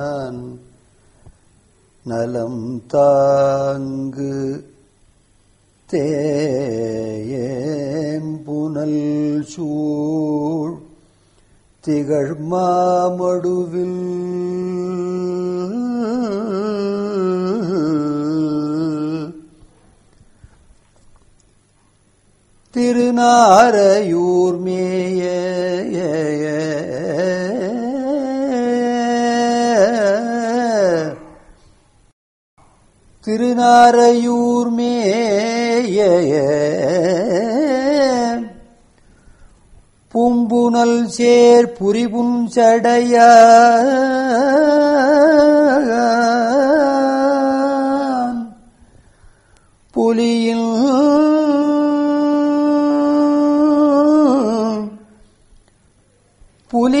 நலம் தாங்கு தேயேம்புனல் சூழ் திகழ் மாமடுவில் திருநாரையூர் மேய திருநாரையூர் மேய பூம்புனல் சேர் புரிபுஞ்சடைய புலியில் புலி